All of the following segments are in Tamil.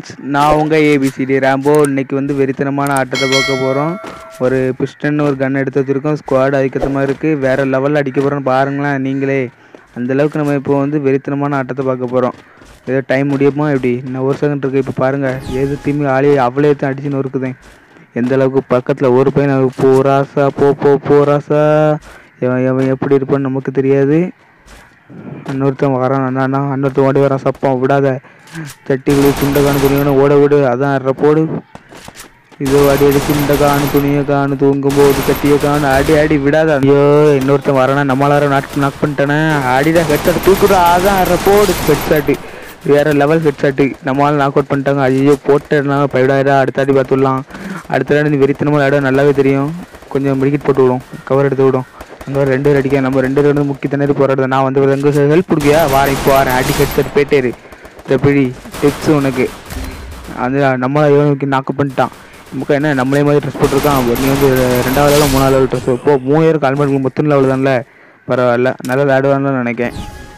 ஃப்ரெண்ட்ஸ் நான் உங்கள் ஏபிசிடி ரேம்போ இன்னைக்கு வந்து வெறித்தனமான ஆட்டத்தை பார்க்க போகிறோம் ஒரு பிஸ்டன் ஒரு கன் எடுத்து வச்சுருக்கோம் ஸ்குவாட் அதுக்கேற்ற இருக்குது வேறு லெவலில் அடிக்க போகிறோன்னு பாருங்களேன் நீங்களே அந்த அளவுக்கு நம்ம இப்போ வந்து வெறித்தனமான ஆட்டத்தை பார்க்க போகிறோம் ஏதோ டைம் முடியுமா எப்படி இன்னும் ஒரு செகண்ட் இருக்குது இப்போ பாருங்கள் எது திரும்பி ஆளே அவ்வளோ எடுத்து அடிச்சுன்னு இருக்குதேன் எந்த அளவுக்கு பக்கத்தில் ஒரு பையன் அவன் போராசா போ போ போராசா எவன் எவன் எப்படி இருப்பான்னு நமக்கு தெரியாது இன்னொருத்தன் வரான் அண்ணா இன்னொருத்தன் ஓடி வரான் சப்பம் விடாத சட்டிகளு துண்டகானு துணியான ஓட விடு அதான் அற போடு இதோ அடி அடி துண்டகானு துணியை காணு தூங்கும் போது சட்டியை காணு அடி அடி விடாத ஐயோ இன்னொருத்தன் வரானா நம்மளார நாட் நாக் பண்ணிட்டானே அடிதான் ஹெட்ஷாட் தூக்குடா அதான் அற போடு ஹெட்ஷாட்டு வேற லெவல் ஹெட்ஷாட்டு நம்மளால நாக் அவுட் பண்ணிட்டாங்க ஐயோ போட்டேன்னா பைடாயிரா அடுத்த அடி பார்த்துடலாம் அடுத்த அடி வெறித்தனமாக இடம் நல்லாவே தெரியும் கொஞ்சம் மெடிக்கெட் போட்டு விடும் கவர் எடுத்து விடும் அங்கே ஒரு ரெண்டு பேர் அடிக்க நம்ம ரெண்டு பேர் வந்து முக்கிய திணறி போராடுறது நான் வந்து எங்கே ஹெல்ப் கொடுக்கியா வாரேன் இப்போ வாரேன் அடி ஹெட்செட் போயிட்டேரு தப்பிடி டிப்ஸ் உனக்கு அது நம்மளை இவனுக்கு நாக்கு பண்ணிட்டான் நமக்கு என்ன நம்மளே மாதிரி ட்ரெஸ் போட்டிருக்கான் நீ வந்து ரெண்டாவது லெவலில் மூணாவது லெவல் ட்ரெஸ் இப்போ மூணு பேருக்கு அல்மெண்ட் மொத்தம் லெவல் தான்ல பரவாயில்ல நல்லா விளையாடுவான்னு நினைக்கிறேன்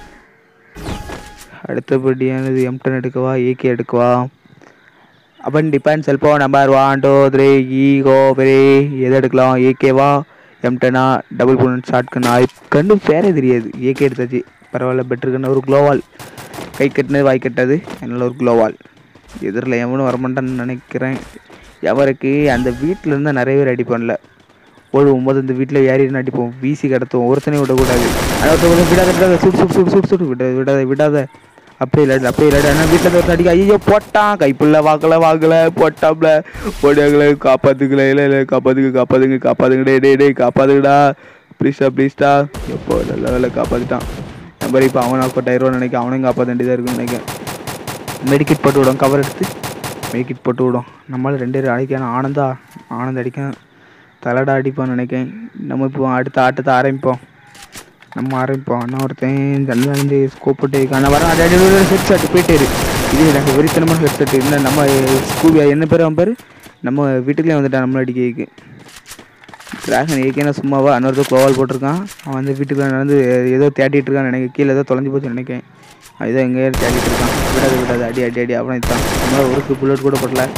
அடுத்தபடியானது எம்டன் எடுக்கவா ஏகே எடுக்கவா அப்பன் டிபெண்ட் செல்போ நம்பர் ஒன் டூ த்ரீ ஈகோ பெரி எது எடுக்கலாம் ஏகேவா எம்டனா டபுள் புல்லட் ஷார்ட் கன் ஆய் கண்டு பேரே தெரியாது ஏகே எடுத்தாச்சு பரவாயில்ல பெட்டர் கண்ணு ஒரு க்ளோவால் கை கட்டினது வாய் கட்டாது அதனால் ஒரு க்ளோவால் எதிரில் எவனும் வரமாட்டான்னு நினைக்கிறேன் எவருக்கு அந்த வீட்டில் இருந்தால் நிறைய பேர் அடிப்பான்ல ஓடுவோம் போது இந்த வீட்டில் ஏறின்னு அடிப்போம் வீசி கடத்துவோம் ஒருத்தனையும் விடக்கூடாது ஆனால் விடாத விடாத சுடு சுடு சுடு சுடு சுடு விடாத விடாத விடாத அப்படியே இல்லாடு அப்படியே இல்லாடு ஆனால் வீட்டில் ஒரு அடிக்க ஐயோ போட்டான் கைப்புள்ள வாக்கல வாக்கல போட்டாப்ல போடாங்கள காப்பாத்துக்கல இல்லை இல்லை காப்பாத்துக்கு காப்பாத்துங்க காப்பாத்துங்க டே டே டே காப்பாத்துக்கடா ப்ளீஸ்டா ப்ளீஸ்டா எப்போ நல்ல வேலை காப்பாற்றிட்டான் நம்பர் இப்போ அவன் அவுட் ஆயிடுவான்னு நினைக்க அவனையும் காப்பாற்ற வேண்டியதாக இருக்குன்னு நினைக்கிறேன் மெடிக்கிட் போட்டு விடும் கவர் எடுத்து மெடிக்கிட் போட்டு விடும் நம்மளால் ரெண்டு பேரும் அடிக்கணும் ஆனந்தா ஆனந்த் அடிக்க தலடா அடிப்பான்னு நினைக்கிறேன் நம்ம இப்போ அடுத்த ஆட்டத்தை ஆரம்பிப்போம் நம்ம ஆரம்பிப்போம் அண்ணா ஒருத்தன் ஜன்னல் வந்து ஸ்கோப் போட்டு ஆனால் வர அடி ஹெட் ஷாட் போயிட்டாரு இது எனக்கு வெறித்தனமான ஹெட் ஷாட் இல்லை நம்ம ஸ்கூல் என்ன பேர் அவன் பேர் நம்ம வீட்டுக்குள்ளே வந்துட்டான் நம்மள அடிக்கிறதுக்கு டிராகன் ஏகேனா சும்மாவா இன்னொருத்தர் கோவால் போட்டிருக்கான் அவன் வந்து வீட்டுக்குள்ள நடந்து ஏதோ தேட்டிட்டு இருக்கான்னு நினைக்க கீழே ஏதோ தொலைஞ்சு போச்சு நினைக்கிறேன் ஏதோ எங்கேயோ தேட்டிட்டு இருக்கான் விடாது விடாது அடி அடி அடி அவனை தான் நம்மளால ஒரு புல்லட் கூட போடல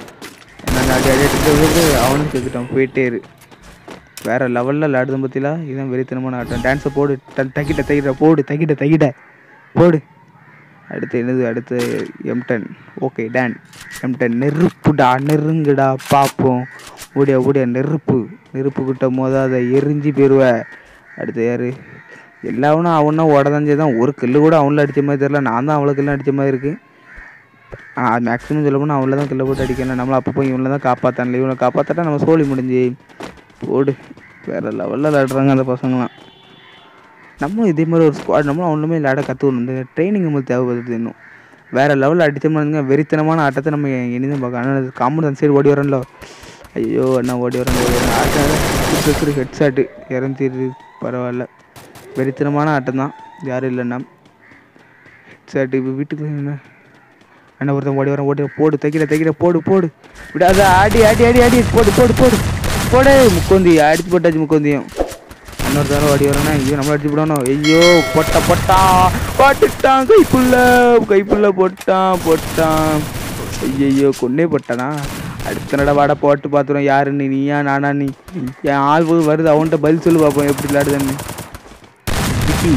நான் அடி அடி அடிக்கிறது அவனும் செத்துட்டான் போயிட்டே இரு வேற லெவலில் விளையாடுதும் பற்றிலா இதுதான் வெறித்தனமான ஆட்டம் டான்ஸை போடு ட- தக்கிட்ட தக்கிட்ட போடு தக்கிட்ட தக்கிட்ட போடு அடுத்து என்னது அடுத்து எம்டன் ஓகே டான் எம்டன் நெருப்புடா நெருங்குடா பார்ப்போம் ஓடியா ஓடியா நெருப்பு நெருப்பு கிட்ட மோதாத எரிஞ்சு போயிடுவ அடுத்து யாரு எல்லாவனும் அவனா உடதஞ்சே தான் ஒரு கில்லு கூட அவனில் அடித்த மாதிரி தெரியல நான் தான் அவ்வளோ கில்லு அடித்த மாதிரி இருக்கு மேக்ஸிமம் சொல்ல போனால் அவனில் தான் கில்ல போட்டு அடிக்கணும் நம்மளை அப்பப்போ இவனில் தான் காப்பாற்றான்ல இவனை காப்பாற்றாட்டா நம்ம சோழி முடிஞ்சு போடு வேறு லெவலில் விளையாடுறாங்க அந்த பசங்களாம் நம்மளும் இதே மாதிரி ஒரு ஸ்குவாட் நம்மளும் ஒன்றுமே விளையாட கற்றுக்கணும் இந்த ட்ரைனிங் நம்மளுக்கு தேவைப்படுது இன்னும் வேறு லெவலில் அடித்தோம்னா வெறித்தனமான ஆட்டத்தை நம்ம இனிதான் பார்க்க ஆனால் காம்பவுண்ட் அந்த சைடு ஓடி வரேன்ல ஐயோ அண்ணா ஓடி வரேன் ஓடி வரேன் ஆட்டம் ஹெட் ஷாட்டு இறந்திரு பரவாயில்ல வெறித்தனமான ஆட்டம் தான் யாரும் இல்லைண்ணா ஹெட் ஷாட்டு இப்போ வீட்டுக்கு என்ன அண்ணா ஒருத்தன் ஓடி வரேன் ஓடி வர. போடு தைக்கிற தைக்கிற போடு போடு விடாத ஆடி ஆடி ஆடி ஆடி போடு போடு போடு போடு முக்கோந்தி அடிச்சு போட்டாச்சு முக்கோந்தியும் இன்னொரு தடவை ஓடி வரேன்னா ஐயோ நம்மள அடிச்சு விடணும் ஐயோ பொட்டா பொட்டா போட்டுட்டான் கைப்புள்ள கைப்புள்ள போட்டான் போட்டான் ஐயோ கொன்னே போட்டானா அடுத்த நட வாட போட்டு பார்த்துருவோம் யாருன்னு நீயா நானா நீ என் ஆள் போது வருது அவன்கிட்ட பதில் சொல்லு பார்ப்போம் எப்படி விளையாடுதுன்னு விக்கி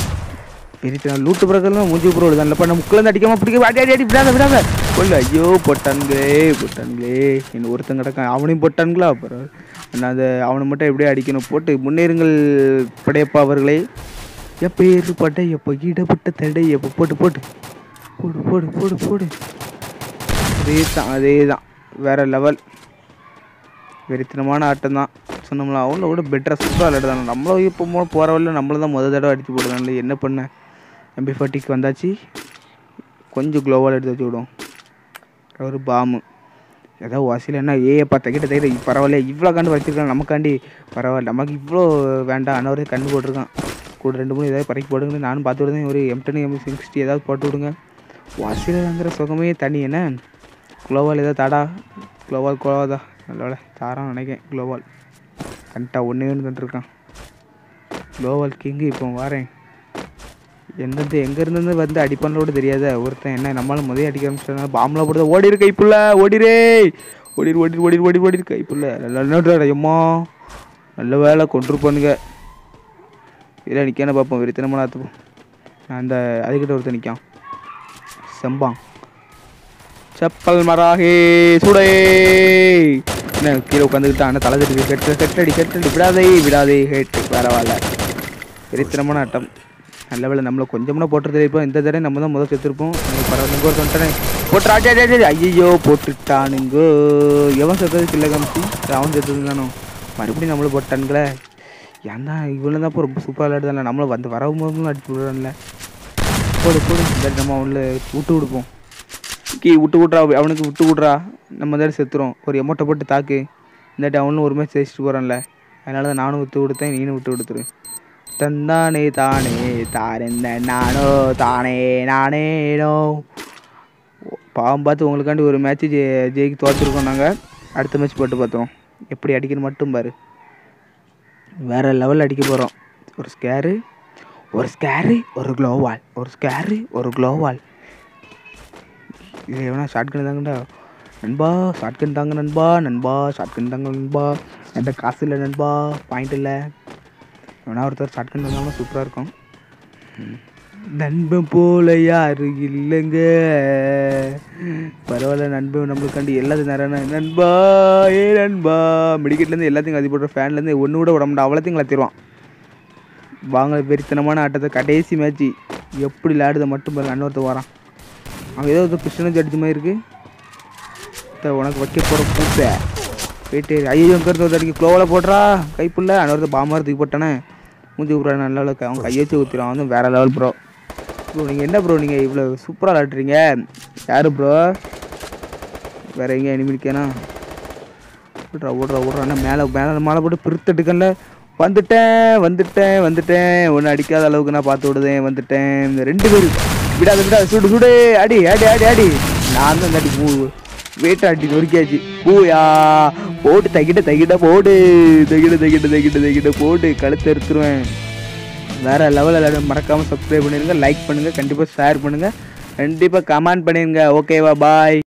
பெரிய லூட்டு பிறகு மூஞ்சி ப்ரோ தான் பண்ண முக்கில் அடிக்காம பிடிக்க அடி அடி அடி விடாத விடாத கொள்ளு ஐயோ போட்டான்களே போட்டான்களே இன்னும் ஒருத்தன் கிடக்கான் அவனையும் போட்டான்களா அப்புறம் நான் அதை அவனை மட்டும் எப்படியே அடிக்கணும் போட்டு முன்னேறுங்கள் படையப்பா அவர்களே எப்பேறு பட்டை எப்போ ஈடப்பட்ட தடை எப்போ போட்டு போட்டு போடு போடு போடு போடு அதே தான் அதே தான் வேற லெவல் வெறித்தனமான ஆட்டம் தான் சொன்னோம்ல அவங்கள கூட பெட்டராக சூப்பராக விளையாடுதாங்க நம்மளும் இப்போ போகிற வழியில் நம்மள தான் முதல் தடவை அடித்து போடுதாங்க என்ன பண்ண எம்பி ஃபார்ட்டிக்கு வந்தாச்சு கொஞ்சம் க்ளோவால் எடுத்து வச்சு விடும் ஒரு பாமு ஏதோ வாசியில் என்ன ஏப்பா தைக்கிட்ட தைக்கிட்ட பரவாயில்ல இவ்வளோ கண்டு வச்சிருக்கான் நமக்காண்டி பரவாயில்ல நமக்கு இவ்வளோ வேண்டாம் அன்னவரே கண்டு போட்டிருக்கான் கூட ரெண்டு மூணு ஏதாவது பறக்கி போடுங்க நானும் பார்த்து விடுதேன் ஒரு எம்டன் எம் சிக்ஸ்டி ஏதாவது போட்டு விடுங்க வாசிலங்கிற சுகமே தனி என்ன குளோவால் ஏதாவது தாடா குளோவால் குளோவாதா நல்ல தாரான்னு நினைக்கிறேன் குளோவால் கண்டா ஒன்றே ஒன்று தந்துருக்கான் குளோவால் கிங்கு இப்போ வரேன் எந்தெந்த எங்க இருந்து வந்து அடிப்பான்னு கூட தெரியாத ஒருத்தன் என்ன நம்மளால முதல்ல அடிக்க ஆரம்பிச்சிட்டாங்க பாம்பெலாம் போடுறது ஓடிரு கைப்புள்ள ஓடிரே ஓடிரு ஓடிரு ஓடிரு ஓடிரு ஓடிரு கைப்புள்ள நல்ல எம்மா நல்ல வேலை கொண்டிருப்பானுங்க இல்லை நிற்கான பார்ப்போம் வெறித்தனமான ஆத்துப்போம் நான் அந்த அதுக்கிட்ட ஒருத்தன் நிற்கான் செம்பான் செப்பல் மராகே சுடே என்ன கீழே உட்காந்துக்கிட்டு ஆனால் தலை தட்டி கெட்டு கெட்டடி கெட்டடி விடாதே விடாதே ஹேட்டு பரவாயில்ல வெறித்தனமான ஆட்டம் நல்ல வேலை நம்மளை கொஞ்சம்னா போட்டுறது இப்போ இந்த தடவை நம்ம தான் முதல் செத்துருப்போம் எனக்கு பரவாயில்ல இங்கே ஒருத்தன் வந்துட்டானே போட்டுறா ஐயோ போட்டுட்டானுங்க எவன் செத்தது கில்ல காமிச்சு அவன் செத்தது தானோ மறுபடியும் நம்மளை போட்டானுங்களே ஏன் தான் இவ்வளோ தான் இப்போ ரொம்ப சூப்பராக விளையாடுதான்ல நம்மளை வந்து வரவும் போதும் அடிச்சு விடுறான்ல போடு போடு இந்த நம்ம அவனில் விட்டு கொடுப்போம் கீ விட்டு விட்றா அவனுக்கு விட்டு விட்றா நம்ம தான் செத்துறோம் ஒரு எமௌண்ட்டை போட்டு தாக்கு இந்தாட்டி அவனும் ஒரு மேட்ச் ஜெயிச்சுட்டு போகிறான்ல அதனால தான் நானும் விட்டு கொடுத்தேன் நீனும் விட்டு கொடுத்துரு தந்தானே தானே தாரெந்த நானோ தானே நானேனோ பாவம் பார்த்து உங்களுக்காண்டி ஒரு மேட்ச்சு ஜெ ஜெயிக்கு தோற்றுருக்கோம் நாங்கள் அடுத்த மேட்ச் போட்டு பார்த்தோம் எப்படி அடிக்கணும் மட்டும் பாரு வேறு லெவலில் அடிக்க போகிறோம் ஒரு ஸ்கேரு ஒரு ஸ்கேரு ஒரு க்ளோவால் ஒரு ஸ்கேரு ஒரு க்ளோவால் இது எவனா ஷார்ட்கன் தாங்கடா நண்பா ஷார்ட்கன் தாங்க நண்பா நண்பா ஷார்ட்கன் தாங்க நண்பா என்கிட்ட காசு இல்லை நண்பா பாயிண்ட் இல்லை எவனா ஒருத்தர் ஷார்ட்கன் தந்தாலும் சூப்பராக இருக்கும் நண்பன் போல யாரு இல்லைங்க பரவாயில்ல நண்பன் நம்மளுக்காண்டி எல்லாத்தையும் நிறைய நண்பா ஏ நண்பா மெடிக்கெட்லேருந்து எல்லாத்தையும் கதி போடுற ஃபேன்லேருந்து ஒன்று கூட விட மாட்டான் அவ்வளோத்தையும் கலத்திடுவான் வாங்க வெறித்தனமான ஆட்டத்தை கடைசி மேட்ச்சு எப்படி விளையாடுதை மட்டும் பாருங்க அன்னொருத்த வரான் அவன் ஏதோ ஒரு பிஸ்டனு அடிச்ச மாதிரி இருக்கு த, உனக்கு வைக்க போகிற பூசை போயிட்டு ஐயோ இங்கே இருந்து ஒரு அடிக்க க்ளோவில் போடுறா கைப்புள்ள அன்னொருத்த பாமார் தூக்கி போட்டானே மூஞ்சி விட்றா நல்ல அளவுக்கு அவன் கையை வச்சு ஊற்றிடும் அவன் வந்து வேற லெவல் ப்ரோ ப்ரோ நீங்கள் என்ன ப்ரோ நீங்கள் இவ்வளோ சூப்பராக விளாட்றீங்க யார் ப்ரோ வேற எங்கே எனிமிக்கேனா ஓடுறா ஓடுறா ஓடுறா அண்ணா மேலே மேலே மாலை போட்டு பிரித்தெடுக்கல வந்துட்டேன் வந்துட்டேன் வந்துட்டேன் ஒன்று அடிக்காத அளவுக்கு நான் பார்த்து விடுதேன் வந்துட்டேன் இந்த ரெண்டு பேர் விடாத விடாத சுடு சுடு அடி அடி அடி அடி நான் தான் இந்த அடி பூ வேட்டை அடி நொறுக்கியாச்சு பூயா போட்டு தகிட்ட தகிட்ட போடு தகிட்ட தகிட்ட தகிட்ட தகிட்ட போட்டு கழுத்து எடுத்துருவேன் வேற லெவலில் விளையாட மறக்காமல் சப்ஸ்கிரைப் பண்ணிடுங்க லைக் பண்ணுங்கள் கண்டிப்பாக ஷேர் பண்ணுங்கள் கண்டிப்பாக கமெண்ட் பண்ணிடுங்க ஓகேவா பாய்